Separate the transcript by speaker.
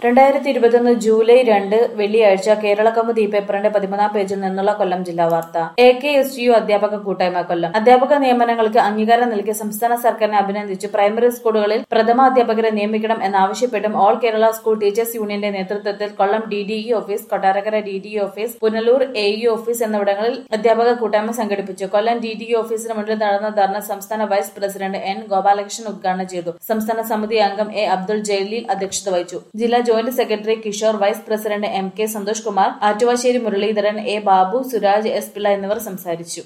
Speaker 1: രണ്ടായിരത്തി ഇരുപത്തൊന്ന് ജൂലൈ രണ്ട് വെള്ളിയാഴ്ച കേരള കൗമുദി പേപ്പറിന്റെ പതിമൂന്നാം പേജിൽ നിന്നുള്ള കൊല്ലം ജില്ലാ വാർത്ത എ കെ എസ് യു അധ്യാപക കൂട്ടായ്മ കൊല്ലം അധ്യാപക നിയമനങ്ങൾക്ക് അംഗീകാരം നൽകിയ സംസ്ഥാന സർക്കാരിനെ അഭിനന്ദിച്ചു പ്രൈമറി സ്കൂളുകളിൽ പ്രഥമ അധ്യാപകരെ നിയമിക്കണം എന്നാവശ്യപ്പെട്ടും ഓൾ കേരള സ്കൂൾ ടീച്ചേഴ്സ് യൂണിയന്റെ നേതൃത്വത്തിൽ Kollam D D E office Kottarakkara D D E office Punalur A E office എന്നിവിടങ്ങളിൽ അധ്യാപക കൂട്ടായ്മ സംഘടിപ്പിച്ചു കൊല്ലം ഡി ഡി ഇ ഓഫീസിന് മുന്നിൽ നടന്ന ധർണ സംസ്ഥാന വൈസ് പ്രസിഡന്റ് എൻ ഗോപാലകൃഷ്ണൻ ഉദ്ഘാടനം ചെയ്തു സംസ്ഥാന സമിതി അംഗം എ അബ്ദുൾ ജലീൽ അധ്യക്ഷത വഹിച്ചു ജില്ലാ joint secretary Kishore vice president M K Santhosh Kumar Attuvassery Muraleedharan A Babu Suraj S Pillai എന്നിവർ സംസാരിച്ചു